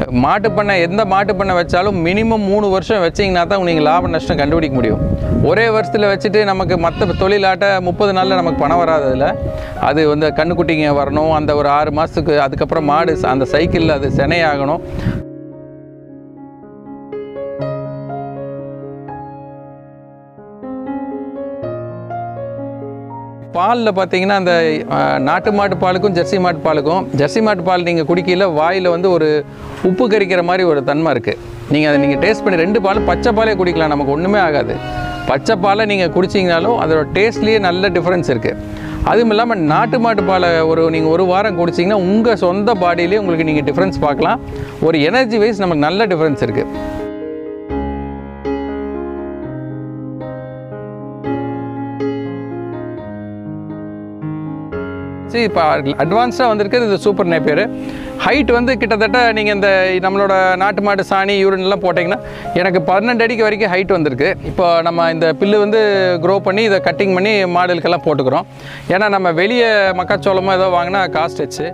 மாட்டு பண்ணை எந்த மாட்டு பண்ணை வச்சாலும் மினிமம் மூணு வருஷம் வச்சிங்கன்னா தான் நீங்கள் லாப நஷ்டம் கண்டுபிடிக்க முடியும் ஒரே வருஷத்தில் வச்சுட்டு நமக்கு மற்ற தொழிலாட்ட முப்பது நாளில் நமக்கு பணம் வராது அதில் அது வந்து கண்ணுக்குட்டிங்க வரணும் அந்த ஒரு ஆறு மாதத்துக்கு அதுக்கப்புறம் மாடு அந்த சைக்கிளில் அது சினையாகணும் பாலில் பார்த்தீங்கன்னா அந்த அஹ், நாட்டு மாட்டு பாலுக்கும் ஜெர்சி மாட்டு பாலுக்கும் ஜெர்சி மாட்டு பால் நீங்கள் குடிக்கையில் வாயில் வந்து ஒரு உப்பு கரிக்கிற மாதிரி ஒரு தன்மை இருக்குது நீங்கள் அதை நீங்கள் டேஸ்ட் பண்ணி ரெண்டு பாலும் பச்சை பாலே குடிக்கலாம் நமக்கு ஒன்றுமே ஆகாது பச்சை பாலை நீங்கள் குடிச்சிங்கனாலும் அதோட டேஸ்ட்லேயே நல்ல டிஃப்ரென்ஸ் இருக்குது அதுவும் இல்லாமல் நாட்டு மாட்டு பாலை ஒரு நீங்கள் ஒரு வாரம் குடிச்சிங்கன்னா உங்கள் சொந்த பாடியிலே உங்களுக்கு நீங்கள் டிஃப்ரென்ஸ் பார்க்கலாம் ஒரு எனர்ஜி வைஸ் நமக்கு நல்ல டிஃப்ரென்ஸ் இருக்குது சரி இப்போ அட்வான்ஸாக வந்திருக்கிறது இது சூப்பர் நேப்பியர் ஹைட் வந்து கிட்டத்தட்ட நீங்கள் இந்த நம்மளோட நாட்டு மாட்டு சாணி யூரின் எல்லாம் போட்டிங்கன்னா எனக்கு பன்னெண்டு அடிக்கு வரைக்கும் ஹைட் வந்திருக்கு இப்போ நம்ம இந்த பில்லு வந்து க்ரோ பண்ணி இதை கட்டிங் பண்ணி மாடலுக்கெல்லாம் போட்டுக்கிறோம் ஏன்னா நம்ம வெளியே மக்காச்சோளமோ ஏதோ வாங்கினா காஸ்ட் வச்சு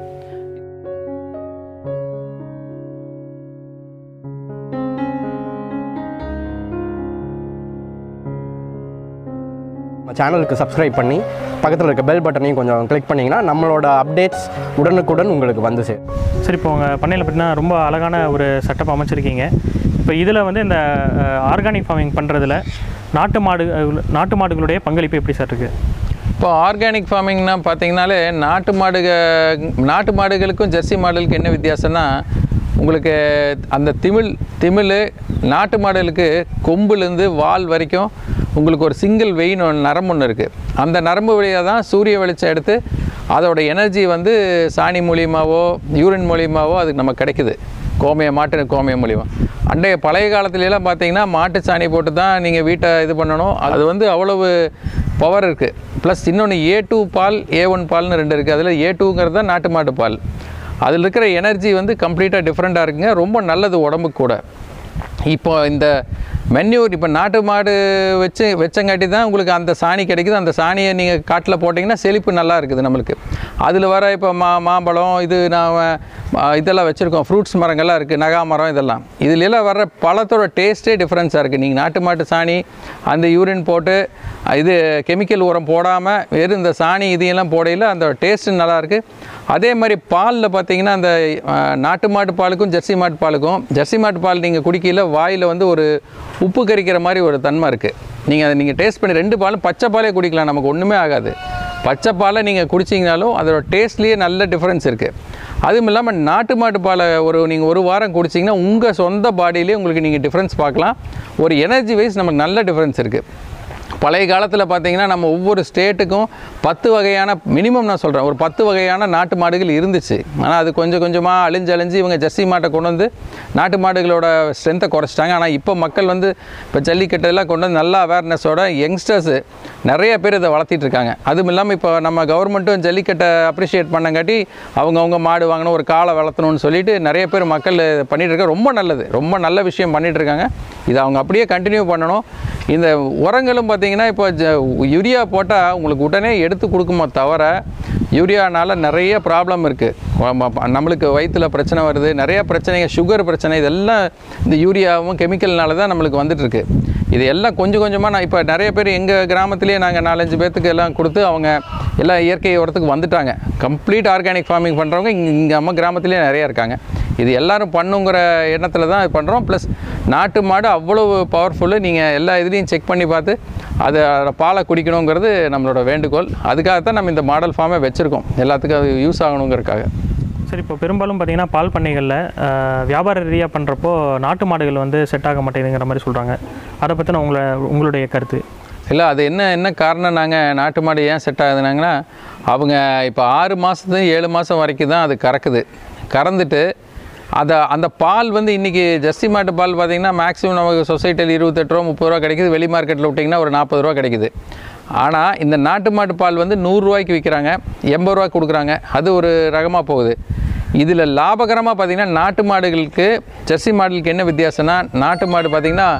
நம்ம சேனலுக்கு சப்ஸ்கிரைப் பண்ணி பக்கத்தில் இருக்க பெல் பட்டனையும் கொஞ்சம் கிளிக் பண்ணிங்கன்னா நம்மளோட அப்டேட்ஸ் உடனுக்குடன் உங்களுக்கு வந்து சேரும் சரி இப்போ உங்கள் பண்ணையில் பார்த்தீங்கன்னா ரொம்ப அழகான ஒரு செட்டப் அமைச்சிருக்கீங்க இப்போ இதில் வந்து இந்த ஆர்கானிக் ஃபார்மிங் பண்ணுறதுல நாட்டு மாடு அஹ், நாட்டு மாடுகளுடைய பங்களிப்பு எப்படி சார் இருக்குது இப்போ ஆர்கானிக் ஃபார்மிங்னா பார்த்தீங்கனாலே நாட்டு மாடுக நாட்டு மாடுகளுக்கும் ஜெர்சி மாடுகளுக்கும் என்ன வித்தியாசம்னா உங்களுக்கு அந்த திமிழ் திமிழ் நாட்டு மாடுகளுக்கு கொம்புலேருந்து வால் வரைக்கும் உங்களுக்கு ஒரு சிங்கிள் வெயின் ஒன்று நரம்பு ஒன்று இருக்குது அந்த நரம்பு வழியாக தான் சூரிய வெளிச்சம் எடுத்து அதோட எனர்ஜி வந்து சாணி மூலியமாவோ யூரின் மூலியமாவோ அதுக்கு நமக்கு கிடைக்குது கோமிய மாட்டு கோமிய மூலியமா அண்டைய பழைய காலத்துலலாம் பார்த்தீங்கன்னா மாட்டு சாணி போட்டு தான் நீங்கள் வீட்டை இது பண்ணணும் அது வந்து அவ்வளவு பவர் இருக்குது ப்ளஸ் இன்னொன்று ஏ டூ பால் ஏ ஒன் பால்னு ரெண்டு இருக்குது அதில் ஏ டூங்கிறது தான் நாட்டு மாட்டு பால் அதில் இருக்கிற எனர்ஜி வந்து கம்ப்ளீட்டாக டிஃப்ரெண்ட்டாக இருக்குங்க ரொம்ப நல்லது உடம்புக்கு கூட இப்போ இந்த மென்யூர் இப்போ நாட்டு மாடு வச்சு வச்சங்காட்டி தான் உங்களுக்கு அந்த சாணி கிடைக்குது அந்த சாணியை நீங்கள் காட்டில் போட்டிங்கன்னா செழிப்பு நல்லா இருக்குது நம்மளுக்கு அதில் வர இப்போ மா மாம்பழம் இது நான் ஆ, இதெல்லாம் வச்சுருக்கோம் ஃப்ரூட்ஸ் மரங்கள்லாம் இருக்குது நகா மரம் இதெல்லாம் இதுலலாம் வர்ற பழத்தோட டேஸ்ட்டே டிஃப்ரென்ஸாக இருக்குது நீங்கள் நாட்டு மாட்டு சாணி அந்த யூரின் போட்டு இது கெமிக்கல் உரம் போடாமல் வெறும் இந்த சாணி இதையெல்லாம் போடையில் அந்த டேஸ்ட்டு நல்லாயிருக்கு அதே மாதிரி பாலில் பார்த்தீங்கன்னா அந்த ஆ, நாட்டு மாட்டு பாலுக்கும் ஜெர்சி மாட்டு பாலுக்கும் ஜெர்சி மாட்டு பால் நீங்கள் குடிக்கையில் வாயில் வந்து ஒரு உப்பு கரிக்கிற மாதிரி ஒரு தன்மை இருக்குது நீங்கள் அதை நீங்கள் டேஸ்ட் பண்ணி ரெண்டு பாலும் பச்சை பாலே குடிக்கலாம் நமக்கு ஒன்றுமே ஆகாது பச்சை பாலை நீங்கள் குடிச்சிங்கனாலும் அதோட டேஸ்ட்லேயே நல்ல டிஃப்ரென்ஸ் இருக்குது அதுவும் இல்லாமல் நாட்டு மாட்டு பாலை ஒரு நீங்கள் ஒரு வாரம் குடிச்சிங்கன்னா உங்கள் சொந்த பாடியிலே உங்களுக்கு நீங்கள் டிஃப்ரென்ஸ் பார்க்கலாம் ஒரு எனர்ஜி வைஸ் நமக்கு நல்ல டிஃப்ரென்ஸ் இருக்குது பழைய காலத்தில் பார்த்தீங்கன்னா நம்ம ஒவ்வொரு ஸ்டேட்டுக்கும் பத்து வகையான மினிமம் நான் சொல்கிறேன் ஒரு பத்து வகையான நாட்டு மாடுகள் இருந்துச்சு ஆனால் அது கொஞ்சம் கொஞ்சமாக அழிஞ்சு அழிஞ்சு இவங்க ஜெர்சி மாட்டை கொண்டு வந்து நாட்டு மாடுகளோட ஸ்ட்ரென்த்தை குறைச்சிட்டாங்க ஆனால் இப்போ மக்கள் வந்து இப்போ ஜல்லிக்கட்டெல்லாம் கொண்டு வந்து நல்ல அவேர்னஸோட யங்ஸ்டர்ஸு நிறைய பேர் இதை வளர்த்திட்டு இருக்காங்க அதுவும் இல்லாமல் இப்போ நம்ம கவர்மெண்ட்டும் ஜல்லிக்கட்டை அப்ரிஷியேட் பண்ணங்காட்டி அவங்கவுங்க மாடு வாங்கணும் ஒரு காலை வளர்த்தணும்னு சொல்லிட்டு நிறைய பேர் மக்கள் பண்ணிட்டு இருக்காங்க ரொம்ப நல்லது ரொம்ப நல்ல விஷயம் பண்ணிட்டு இருக்காங்க இதை அவங்க அப்படியே கண்டினியூ பண்ணணும் இந்த உரங்களும் பார்த்தீங்கன்னா இப்போ ஜ- யூரியா போட்டால் உங்களுக்கு உடனே எடுத்து கொடுக்குமோ தவிர யூரியானால நிறைய ப்ராப்ளம் இருக்குது நம்மளுக்கு வயிற்றில் பிரச்சனை வருது நிறைய பிரச்சனைங்க சுகர் பிரச்சனை இதெல்லாம் இந்த யூரியாவும் கெமிக்கல்னால தான் நம்மளுக்கு வந்துட்டுருக்கு இது எல்லாம் கொஞ்சம் கொஞ்சமாக நான் இப்போ நிறைய பேர் எங்கள் கிராமத்திலேயே நாங்கள் நாலஞ்சு பேர்த்துக்கு எல்லாம் கொடுத்து அவங்க எல்லாம் இயற்கை உரத்துக்கு வந்துட்டாங்க கம்ப்ளீட் ஆர்கானிக் ஃபார்மிங் பண்ணுறவங்க இங்கே இங்கே நம்ம கிராமத்திலேயே நிறைய இருக்காங்க இது எல்லாரும் பண்ணுங்கிற எண்ணத்தில் தான் பண்ணுறோம் ப்ளஸ் நாட்டு மாடு அவ்வளவு பவர்ஃபுல்லு நீங்கள் எல்லா இதுலேயும் செக் பண்ணி பார்த்து அதை அதோட பாலை குடிக்கணுங்கிறது நம்மளோட வேண்டுகோள் அதுக்காக தான் நம்ம இந்த மாடல் ஃபார்மை வச்சுருக்கோம் எல்லாத்துக்கும் அது யூஸ் ஆகணுங்கிறதுக்காக சரி இப்போ பெரும்பாலும் பார்த்தீங்கன்னா பால் பண்ணைகளில் அஹ், வியாபார ரீதியாக பண்ணுறப்போ நாட்டு மாடுகள் வந்து செட் ஆக மாட்டேங்குங்கிற மாதிரி சொல்கிறாங்க அதை பற்றின உங்களை உங்களுடைய கருத்து இல்லை அது என்ன என்ன காரணம் நாங்கள் நாட்டு மாடு ஏன் செட் ஆகுதுனாங்கன்னா அவங்க இப்போ ஆறு மாதத்து ஏழு மாதம் வரைக்கும் தான் அது கறக்குது கறந்துட்டு அதை அந்த பால் வந்து இன்றைக்கி ஜெர்சி மாட்டு பால் பார்த்தீங்கன்னா மேக்ஸிமம் நமக்கு சொசைட்டியில் இருபத்தெட்டு ரூபா முப்பது ரூபா கிடைக்குது வெளி மார்க்கெட்டில் விட்டிங்கன்னா ஒரு நாற்பது ரூபா கிடைக்குது ஆனால் இந்த நாட்டு மாட்டு பால் வந்து நூறுரூவாய்க்கு விற்கிறாங்க எண்பது ரூபா கொடுக்குறாங்க அது ஒரு ரகமாக போகுது இதில் லாபகரமாக பார்த்தீங்கன்னா நாட்டு மாடுகளுக்கு ஜெர்சி மாடுகளுக்கு என்ன வித்தியாசம்னா நாட்டு மாடு பார்த்திங்கன்னா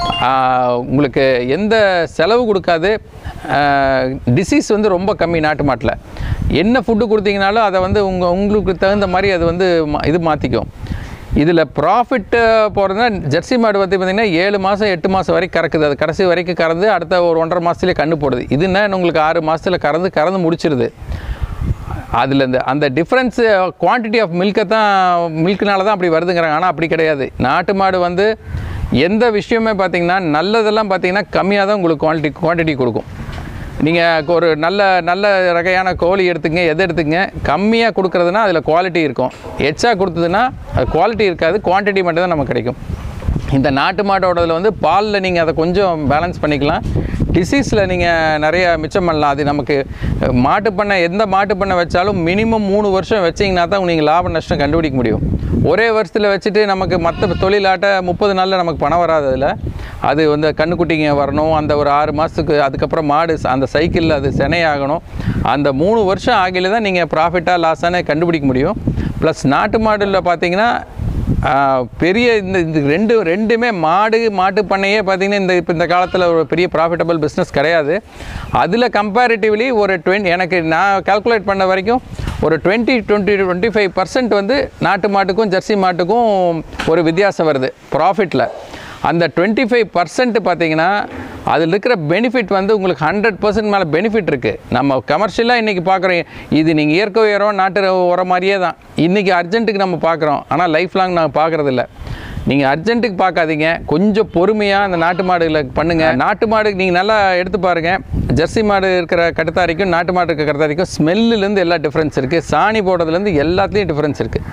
ஆஹ், உங்களுக்கு எந்த செலவு கொடுக்காது டிசீஸ் வந்து ரொம்ப கம்மி நாட்டு மாட்டில் என்ன ஃபுட்டு கொடுத்தீங்கனாலும் அதை வந்து உங்கள் உங்களுக்கு தகுந்த மாதிரி அது வந்து மா- இது மாற்றிக்கும் இதில் ப்ராஃபிட்டு போகிறதுனா ஜெர்சி மாடு வந்து பார்த்திங்கன்னா ஏழு மாதம் எட்டு மாதம் வரைக்கும் கறக்குது அது கடைசி வரைக்கும் கறந்து அடுத்த ஒரு ஒன்றரை மாதத்துலேயே கண்ணு போடுது இதுன்னா உங்களுக்கு ஆறு மாதத்தில் கறந்து கறந்து முடிச்சிருது அதில் இந்த அந்த டிஃப்ரென்ஸு குவான்டிட்டி ஆஃப் மில்கை தான் மில்க்னால தான் அப்படி வருதுங்கிறாங்க ஆனால் அப்படி கிடையாது நாட்டு மாடு வந்து எந்த விஷயமே பார்த்தீங்கன்னா நல்லதெல்லாம் பார்த்தீங்கன்னா கம்மியாக தான் உங்களுக்கு குவான்டிட்டி குவான்டிட்டி கொடுக்கும் நீங்கள் ஒரு நல்ல நல்ல ரகையான கோழி எடுத்துங்க எது எடுத்துங்க கம்மியாக கொடுக்குறதுனா அதில் குவாலிட்டி இருக்கும் எச்சா கொடுத்ததுன்னா அது குவாலிட்டி இருக்காது குவான்டிட்டி மட்டும் தான் நமக்கு கிடைக்கும் இந்த நாட்டு மாட்டோடதில் வந்து பாலில் நீங்கள் அதை கொஞ்சம் பேலன்ஸ் பண்ணிக்கலாம் டிசீஸில் நீங்கள் நிறைய மிச்சம் பண்ணலாம் அது நமக்கு அஹ், மாட்டு பண்ணை எந்த மாட்டு பண்ணை வச்சாலும் மினிமம் மூணு வருஷம் வச்சிங்கன்னா தான் நீங்கள் லாப நஷ்டம் கண்டுபிடிக்க முடியும் ஒரே வருஷத்தில் வச்சுட்டு நமக்கு மற்ற தொழிலாட்ட முப்பது நாளில் நமக்கு பணம் வராது அதில் அது வந்து கண்ணுக்குட்டிங்க வரணும் அந்த ஒரு ஆறு மாதத்துக்கு அதுக்கப்புறம் மாடு ச- அந்த சைக்கிளில் அது சினையாகணும் அந்த மூணு வருஷம் ஆகில தான் நீங்கள் ப்ராஃபிட்டாக லாஸானே கண்டுபிடிக்க முடியும் ப்ளஸ் நாட்டு மாடுல பார்த்தீங்கன்னா ஆஹ், பெரிய இந்த இந்த ரெண்டு ரெண்டுமே மாடு மாட்டு பண்ணையே பார்த்தீங்கன்னா இந்த இப்போ இந்த காலத்தில் ஒரு பெரிய ப்ராஃபிட்டபிள் பிஸ்னஸ் கிடையாது அதில் கம்பேரிட்டிவ்லி ஒரு டுவெண்ட் எனக்கு நான் கால்குலேட் பண்ண வரைக்கும் ஒரு twenty twenty twenty five percent வந்து நாட்டு மாட்டுக்கும் ஜெர்சி மாட்டுக்கும் ஒரு வித்தியாசம் வருது ப்ராஃபிட்டில் அந்த டுவெண்ட்டி ஃபைவ் பர்சன்ட் பார்த்தீங்கன்னா அதில் இருக்கிற பெனிஃபிட் வந்து உங்களுக்கு ஹண்ட்ரட் பர்சன்ட் மேலே பெனிஃபிட் இருக்குது நம்ம கமர்ஷியலாக இன்றைக்கி பார்க்குறோம் இது நீங்கள் இயற்கை உரம் நாட்டு உரம் மாதிரியே தான் இன்றைக்கி அர்ஜென்ட்டுக்கு நம்ம பார்க்குறோம் ஆனால் லைஃப் லாங் நாங்கள் பார்க்குறதில்ல நீங்கள் அர்ஜென்ட்டுக்கு பார்க்காதீங்க கொஞ்சம் பொறுமையாக அந்த நாட்டு மாடுகளை பண்ணுங்கள் நாட்டு மாடுக்கு நீங்கள் நல்லா எடுத்து பாருங்கள் ஜெர்சி மாடு இருக்கிற கட்டுத்தாரிக்கும் நாட்டு மாடு இருக்கிற கட்டுத்தாரிக்கும் ஸ்மெல்லுலேருந்து எல்லா டிஃப்ரென்ஸ் இருக்குது சாணி போடுறதுலேருந்து எல்லாத்துலேயும் டிஃப்ரென்ஸ் இருக்குது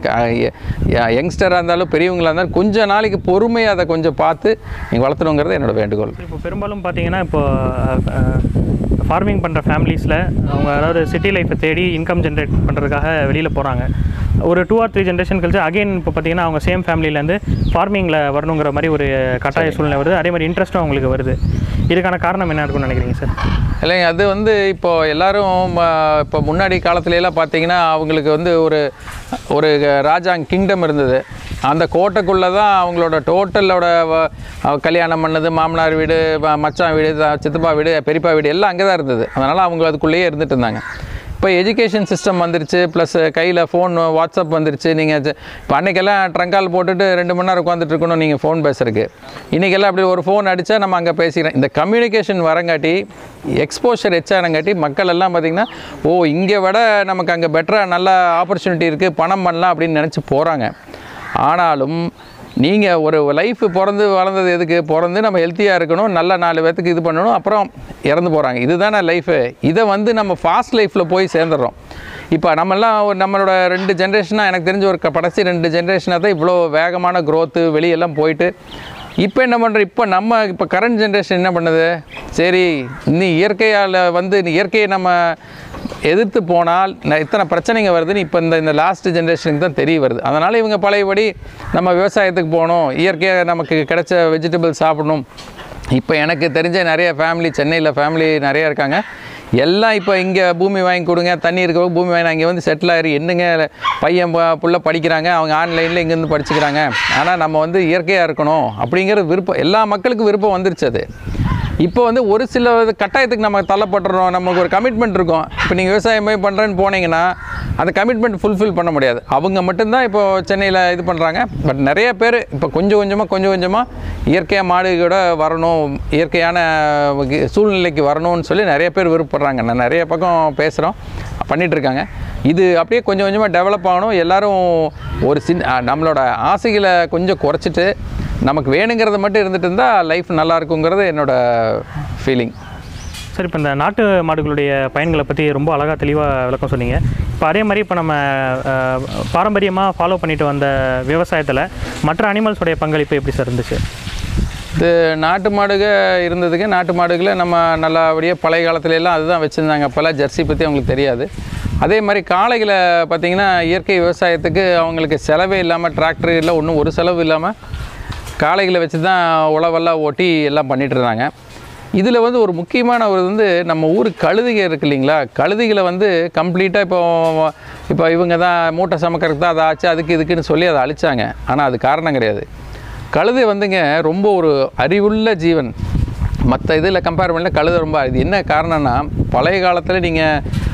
நீங்கள் யங்ஸ்டராக இருந்தாலும் பெரியவங்களாக இருந்தாலும் கொஞ்சம் நாளைக்கு பொறுமையாக அதை கொஞ்சம் பார்த்து நீங்கள் வளர்த்தணுங்கிறது என்னோட வேண்டுகோள் இப்போ பெரும்பாலும் பார்த்தீங்கன்னா இப்போ ஃபார்மிங் பண்ணுற ஃபேமிலிஸில் அவங்க அதாவது சிட்டி லைஃப்பை தேடி இன்கம் ஜென்ரேட் பண்ணுறதுக்காக வெளியில் போகிறாங்க ஒரு டூ ஆர் த்ரீ ஜென்ரேஷன் கழிச்சு அகைன் இப்போ பார்த்தீங்கன்னா அவங்க சேம் ஃபேமிலியிலேருந்து ஃபார்மிங்கில் வரணுங்கிற மாதிரி ஒரு கட்டாய சூழ்நிலை வருது அதே மாதிரி இன்ட்ரெஸ்ட்டும் அவங்களுக்கு வருது இதுக்கான காரணம் என்ன இருக்கும்னு நினைக்கிறீங்க சார் இல்லைங்க அது வந்து இப்போ எல்லாரும் ம, இப்போ முன்னாடி காலத்துல எல்லாம் பார்த்தீங்கன்னா அவங்களுக்கு வந்து ஒரு ஒரு ராஜாங் கிங்டம் இருந்தது அந்த கோட்டைக்குள்ளே தான் அவங்களோட டோட்டலோட வ- அவ கல்யாணம் பண்ணது மாமனார் வீடு ம- மச்சான் வீடு த- சித்தப்பா வீடு பெரியப்பா வீடு எல்லாம் அங்கே தான் இருந்தது அதனால் அவங்க அதுக்குள்ளேயே இருந்துட்டு இருந்தாங்க இப்போ எஜுகேஷன் சிஸ்டம் வந்துருச்சு ப்ளஸ் கையில் ஃபோன் வாட்ஸ்அப் வந்துருச்சு நீங்கள் இப்போ அன்றைக்கெல்லாம் ட்ரங்கால் போட்டுட்டு ரெண்டு மணி நேரம் உட்காந்துட்டு இருக்கணும் நீங்கள் ஃபோன் பேசுறதுக்கு இன்றைக்கெல்லாம் அப்படி ஒரு ஃபோன் அடித்தா நம்ம அங்கே பேசிக்கிறோம் இந்த கம்யூனிகேஷன் வரங்காட்டி எக்ஸ்போஷர் எச்சானங்காட்டி மக்கள் எல்லாம் பார்த்திங்கன்னா ஓ இங்கே விட நமக்கு அங்கே பெட்டராக நல்ல ஆப்பர்ச்சுனிட்டி இருக்குது பணம் பண்ணலாம் அப்படின்னு நினச்சி போகிறாங்க ஆனாலும் நீங்கள் ஒரு லைஃப் பிறந்து வளர்ந்தது எதுக்கு பிறந்து நம்ம ஹெல்த்தியாக இருக்கணும் நல்ல நாலு பேர்த்துக்கு இது பண்ணணும் அப்புறம் இறந்து போகிறாங்க இதுதானே லைஃபு இதை வந்து நம்ம ஃபாஸ்ட் லைஃப்பில் போய் சேர்ந்துடுறோம் இப்போ நம்மெல்லாம் ஒரு நம்மளோட ரெண்டு ஜென்ரேஷனாக எனக்கு தெரிஞ்ச ஒரு க- கடைசி ரெண்டு ஜென்ரேஷனாக தான் இவ்வளோ வேகமான growth வெளியெல்லாம் போயிட்டு இப்போ என்ன பண்ணுறோம் இப்போ நம்ம இப்போ கரண்ட் ஜென்ரேஷன் என்ன பண்ணுது சரி இன்னும் இயற்கையால் வந்து இயற்கையை நம்ம எதிர்த்து போனால் ந- இத்தனை பிரச்சனைங்க வருதுன்னு இப்போ இந்த இந்த லாஸ்ட் ஜென்ரேஷனுக்கு தான் தெரிய வருது அதனால் இவங்க பழையபடி நம்ம விவசாயத்துக்கு போகணும் இயற்கையாக நமக்கு கிடைச்ச வெஜிடபிள் சாப்பிடணும் இப்போ எனக்கு தெரிஞ்ச நிறைய ஃபேமிலி சென்னையில் ஃபேமிலி நிறைய இருக்காங்க எல்லாம் இப்போ இங்கே பூமி வாங்கி கொடுங்க தண்ணி இருக்க பூமி வாங்கி அங்கே வந்து செட்டில் ஆயிரு என்னங்க பையன் ப- புள்ள படிக்கிறாங்க அவங்க ஆன்லைனில் இங்கேருந்து படிச்சுக்கிறாங்க ஆனால் நம்ம வந்து இயற்கையாக இருக்கணும் அப்படிங்கிறது விருப்பம் எல்லா மக்களுக்கும் விருப்பம் வந்துருச்சு அது இப்போ வந்து ஒரு சில இது கட்டாயத்துக்கு நம்ம தள்ளப்படுறோம் நமக்கு ஒரு கமிட்மெண்ட் இருக்கும் இப்போ நீங்கள் விவசாயமே பண்ணுறேன்னு போனீங்கன்னா அந்த கமிட்மெண்ட் ஃபுல்ஃபில் பண்ண முடியாது அவங்க மட்டும்தான் இப்போ சென்னையில் இது பண்ணுறாங்க பட் நிறைய பேர் இப்போ கொஞ்சம் கொஞ்சமாக கொஞ்சம் கொஞ்சமாக இயற்கையாக மாடுகளோட வரணும் இயற்கையான வகை- சூழ்நிலைக்கு வரணும்னு சொல்லி நிறைய பேர் விருப்பப்படுறாங்க நான் நிறைய பக்கம் பேசுகிறோம் பண்ணிட்டு இருக்காங்க இது அப்படியே கொஞ்சம் கொஞ்சமாக டெவலப் ஆகணும் எல்லாரும் ஒரு சின்ன அஹ், நம்மளோட ஆசைகளை கொஞ்சம் குறைச்சிட்டு நமக்கு வேணுங்கிறத மட்டும் இருந்துட்டு இருந்தால் லைஃப் நல்லா இருக்குங்கிறது என்னோட ஃபீலிங் சார் இப்போ இந்த நாட்டு மாடுகளுடைய பயன்களை பற்றி ரொம்ப அழகாக தெளிவாக விளக்கம் சொன்னீங்க இப்போ அதே மாதிரி இப்போ நம்ம பாரம்பரியமாக ஃபாலோ பண்ணிட்டு வந்த விவசாயத்தில் மற்ற அனிமல்ஸோடைய பங்களிப்பு எப்படி சார் இருந்துச்சு இது நாட்டு மாடுக இருந்ததுக்கு நாட்டு மாடுகளை நம்ம நல்லபடியாக பழைய காலத்துல எல்லாம் அதுதான் வச்சுருந்தாங்க அப்போல்லாம் ஜெர்சி பற்றி அவங்களுக்கு தெரியாது அதே மாதிரி காளைகளை பார்த்திங்கன்னா இயற்கை விவசாயத்துக்கு அவங்களுக்கு செலவே இல்லாமல் டிராக்டர் எல்லாம் ஒன்றும் ஒரு செலவு இல்லாமல் காளைகளை வச்சு தான் உழவெல்லாம் ஓட்டி எல்லாம் பண்ணிட்டு இருந்தாங்க இதில் வந்து ஒரு முக்கியமான ஒரு வந்து நம்ம ஊர் கழுதிகை இருக்கு இல்லைங்களா கழுதிகளை வந்து கம்ப்ளீட்டாக இப்போ இப்போ இவங்க தான் மூட்டை சமக்கிறதுக்கு தான் அதை ஆச்சு அதுக்கு இதுக்குன்னு சொல்லி அதை அழிச்சாங்க ஆனால் அது காரணம் கிடையாது கழுதை வந்துங்க ரொம்ப ஒரு அறிவுள்ள ஜீவன் மற்ற இதில் கம்பேர் பண்ணல கழுதை ரொம்ப இது என்ன காரணம்னா பழைய காலத்தில் நீங்கள்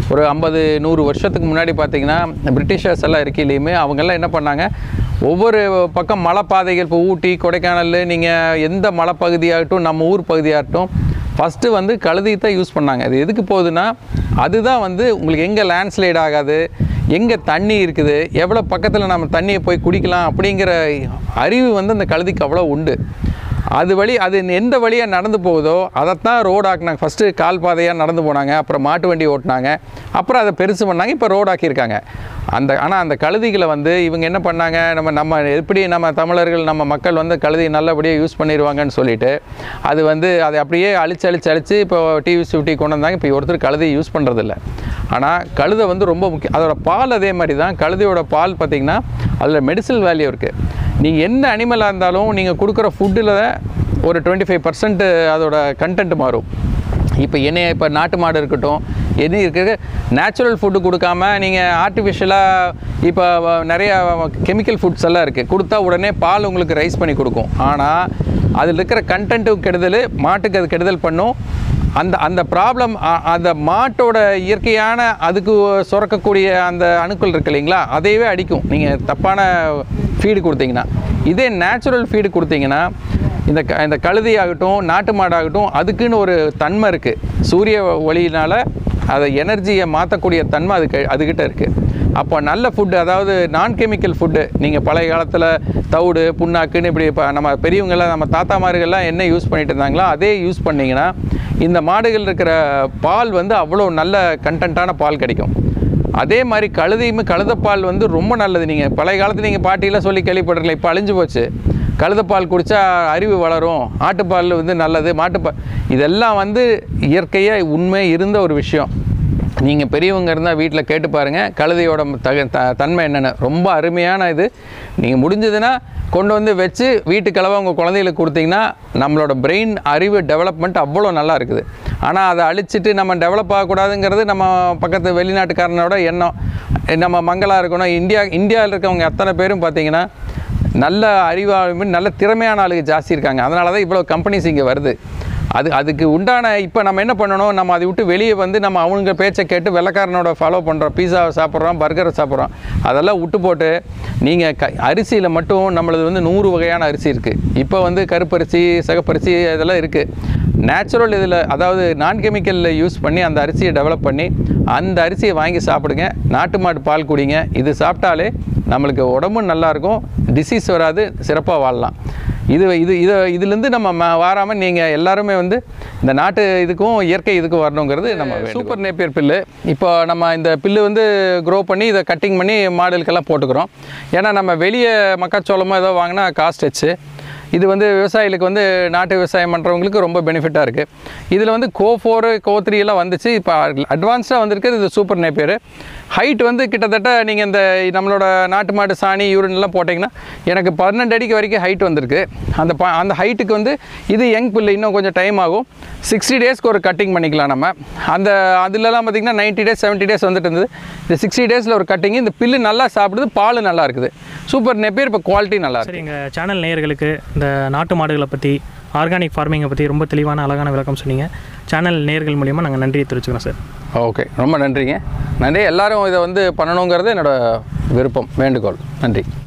ஒரு ஐம்பது நூறு வருஷத்துக்கு முன்னாடி பார்த்தீங்கன்னா பிரிட்டிஷர்ஸ் எல்லாம் இருக்கையிலையுமே அவங்கெல்லாம் என்ன பண்ணாங்க ஒவ்வொரு பக்கம் மலைப்பாதைகள் இப்போ ஊட்டி கொடைக்கானல் நீங்கள் எந்த மலைப்பகுதியாகட்டும் நம்ம ஊர் பகுதியாகட்டும் ஃபஸ்ட்டு வந்து கழுதி தான் யூஸ் பண்ணாங்க அது எதுக்கு போகுதுன்னா அதுதான் வந்து உங்களுக்கு எங்கே லேண்ட்ஸ்லைட் ஆகாது எங்கே தண்ணி இருக்குது எவ்வளோ பக்கத்தில் நம்ம தண்ணியை போய் குடிக்கலாம் அப்படிங்கிற அறிவு வந்து அந்த கழுதிக்கு அவ்வளோ உண்டு அது வழி அது எந்த வழியாக நடந்து போகுதோ அதைத்தான் ரோடு ஆக்குனாங்க ஃபஸ்ட்டு கால் பாதையாக நடந்து போனாங்க அப்புறம் மாட்டு வண்டி ஓட்டினாங்க அப்புறம் அதை பெருசு பண்ணாங்க இப்போ ரோடு ஆக்கியிருக்காங்க அந்த ஆனால் அந்த கழுதிகளை வந்து இவங்க என்ன பண்ணாங்க நம்ம நம்ம எப்படி நம்ம தமிழர்கள் நம்ம மக்கள் வந்து கழுதி நல்லபடியாக யூஸ் பண்ணிடுவாங்கன்னு சொல்லிட்டு அது வந்து அதை அப்படியே அழிச்சு அழிச்சு அழிச்சு இப்போ டிவி ஃபிஃப்டி கொண்டு வந்தாங்க இப்போ ஒருத்தர் கழுதி யூஸ் பண்ணுறதில்ல ஆனால் கழுதை வந்து ரொம்ப முக்கியம் அதோட பால் அதே மாதிரி தான் கழுதையோட பால் பார்த்திங்கன்னா அதில் மெடிசனல் வேல்யூ இருக்குது நீங்கள் எந்த அனிமலாக இருந்தாலும் நீங்கள் கொடுக்குற ஃபுட்டில் ஒரு டுவெண்ட்டி ஃபைவ் பர்சன்ட் அதோட கண்டென்ட் மாறும் இப்போ என்னைய இப்போ நாட்டு மாடு இருக்கட்டும் எது இருக்குது நேச்சுரல் ஃபுட்டு கொடுக்காம நீங்கள் ஆர்டிஃபிஷியலாக இப்போ நிறைய கெமிக்கல் ஃபுட்ஸ் எல்லாம் இருக்குது கொடுத்தா உடனே பால் உங்களுக்கு ரைஸ் பண்ணி கொடுக்கும் ஆனால் அதில் இருக்கிற கண்டென்ட்டும் கெடுதல் மாட்டுக்கு அது கெடுதல் பண்ணும் அந்த அந்த ப்ராப்ளம் அந்த மாட்டோட இயற்கையான அதுக்கு சுரக்கக்கூடிய அந்த அணுக்கள் இருக்கு இல்லைங்களா அதையவே அடிக்கும் நீங்கள் தப்பான ஃபீடு கொடுத்தீங்கன்னா இதே நேச்சுரல் ஃபீடு கொடுத்தீங்கன்னா இந்த க இந்த கழுதை ஆகட்டும் நாட்டு மாடாகட்டும் அதுக்குன்னு ஒரு தன்மை இருக்குது சூரிய ஒளியினால் அதை எனர்ஜியை மாற்றக்கூடிய தன்மை அதுக்கு அதுக்கிட்ட இருக்குது அப்போ நல்ல ஃபுட்டு அதாவது நான் கெமிக்கல் ஃபுட்டு நீங்கள் பழைய காலத்தில் தவிடு புண்ணாக்குன்னு இப்படி இப்போ நம்ம பெரியவங்கெல்லாம் நம்ம தாத்தாமார்கள்லாம் என்ன யூஸ் பண்ணிட்டு இருந்தாங்களோ அதே யூஸ் பண்ணிங்கன்னா இந்த மாடுகள் இருக்கிற பால் வந்து அவ்வளோ நல்ல கண்டென்ட்டான பால் கிடைக்கும் அதே மாதிரி கழுதையுமே கழுதைப்பால் வந்து ரொம்ப நல்லது நீங்கள் பழைய காலத்தில் நீங்கள் பாட்டிலாம் சொல்லி கேள்விப்பட்டிருக்கல இப்போ அழிஞ்சு போச்சு கழுதைப்பால் குடித்தா அறிவு வளரும் ஆட்டுப்பால் வந்து நல்லது மாட்டுப்பால் இதெல்லாம் வந்து இயற்கையாக உண்மை இருந்த ஒரு விஷயம் நீங்கள் பெரியவங்க இருந்தால் வீட்டில் கேட்டு பாருங்கள் கழுதையோட தக த தன்மை என்னென்னு ரொம்ப அருமையான இது நீங்கள் முடிஞ்சதுன்னா கொண்டு வந்து வச்சு வீட்டுக்களவை உங்கள் குழந்தைகளுக்கு கொடுத்தீங்கன்னா நம்மளோட பிரெயின் அறிவு டெவலப்மெண்ட் அவ்வளோ நல்லா இருக்குது ஆனால் அதை அழிச்சிட்டு நம்ம டெவலப் ஆகக்கூடாதுங்கிறது நம்ம பக்கத்து வெளிநாட்டுக்காரனோட எண்ணம் நம்ம மங்களா இருக்கணும் இந்தியா இந்தியாவில் இருக்கவங்க அத்தனை பேரும் பார்த்தீங்கன்னா நல்ல அறிவாளி நல்ல திறமையான ஆளுங்க ஜாஸ்தி இருக்காங்க அதனால தான் இவ்வளோ கம்பெனிஸ் இங்கே வருது அது அதுக்கு உண்டான இப்போ நம்ம என்ன பண்ணணும் நம்ம அதை விட்டு வெளியே வந்து நம்ம அவங்க பேச்சை கேட்டு வெள்ளைக்காரனோட ஃபாலோ பண்ணுறோம் பீஸாவை சாப்பிட்றோம் பர்கரை சாப்பிட்றோம் அதெல்லாம் விட்டு போட்டு நீங்கள் க அரிசியில் மட்டும் நம்மளது வந்து நூறு வகையான அரிசி இருக்குது இப்போ வந்து கருப்பரிசி சிகப்பரிசி இதெல்லாம் இருக்குது நேச்சுரல் இதில் அதாவது நான் கெமிக்கலில் யூஸ் பண்ணி அந்த அரிசியை டெவலப் பண்ணி அந்த அரிசியை வாங்கி சாப்பிடுங்க நாட்டு மாட்டு பால் குடிங்க இது சாப்பிட்டாலே நம்மளுக்கு உடம்பும் நல்லாயிருக்கும் டிசீஸ் வராது சிறப்பாக வாழலாம் இது இது இது இதுலேருந்து நம்ம ம வாராமல் நீங்கள் எல்லாருமே வந்து இந்த நாட்டு இதுக்கும் இயற்கை இதுக்கும் வரணுங்கிறது நம்ம சூப்பர் நேப்பியர் பில்லு இப்போ நம்ம இந்த பில்லு வந்து க்ரோ பண்ணி இதை கட்டிங் பண்ணி மாடலுக்கெல்லாம் போட்டுக்கிறோம் ஏன்னா நம்ம வெளியே மக்காச்சோளமோ ஏதோ வாங்கினா காஸ்ட் வச்சு இது வந்து விவசாயிகளுக்கு வந்து நாட்டு விவசாயம் பண்ணுறவங்களுக்கு ரொம்ப பெனிஃபிட்டாக இருக்குது இதில் வந்து கோ ஃபோரு கோ த்ரீ எல்லாம் வந்துச்சு இப்போ அட்வான்ஸ்டாக வந்திருக்கிறது இது சூப்பர் நேப்பியர் ஹைட் வந்து கிட்டத்தட்ட நீங்கள் இந்த நம்மளோட நாட்டு மாட்டு சாணி யூரின் எல்லாம் போட்டிங்கன்னா எனக்கு பன்னெண்டு அடிக்கு வரைக்கும் ஹைட் வந்திருக்கு அந்த ப அந்த ஹைட்டுக்கு வந்து இது யங் பில்லு இன்னும் கொஞ்சம் டைம் ஆகும் சிக்ஸ்டி டேஸ்க்கு ஒரு கட்டிங் பண்ணிக்கலாம் நம்ம அந்த அதுலலாம் பார்த்திங்கன்னா நைன்ட்டி டேஸ் செவன்ட்டி டேஸ் வந்துட்டு இருந்தது இந்த சிக்ஸ்டி டேஸில் ஒரு கட்டிங் இந்த பில்லு நல்லா சாப்பிடுது பால் நல்லா இருக்குது சூப்பர் நெப்பியர் இப்போ குவாலிட்டி நல்லா இருக்குது சரி எங்கள் சேனல் நேயர்களுக்கு இந்த நாட்டு மாடுகளை பற்றி ஆர்கானிக் ஃபார்மிங்கை பற்றி ரொம்ப தெளிவான அழகான விளக்கம் சொன்னீங்க சேனல் நேயர்கள் மூலிமா நாங்கள் நன்றியை தெரிவிச்சுக்கிறோம் சார் ஓகே ரொம்ப நன்றிங்க நன்றி எல்லாரும் இதை வந்து பண்ணணுங்கிறது என்னோட விருப்பம் வேண்டுகோள் நன்றி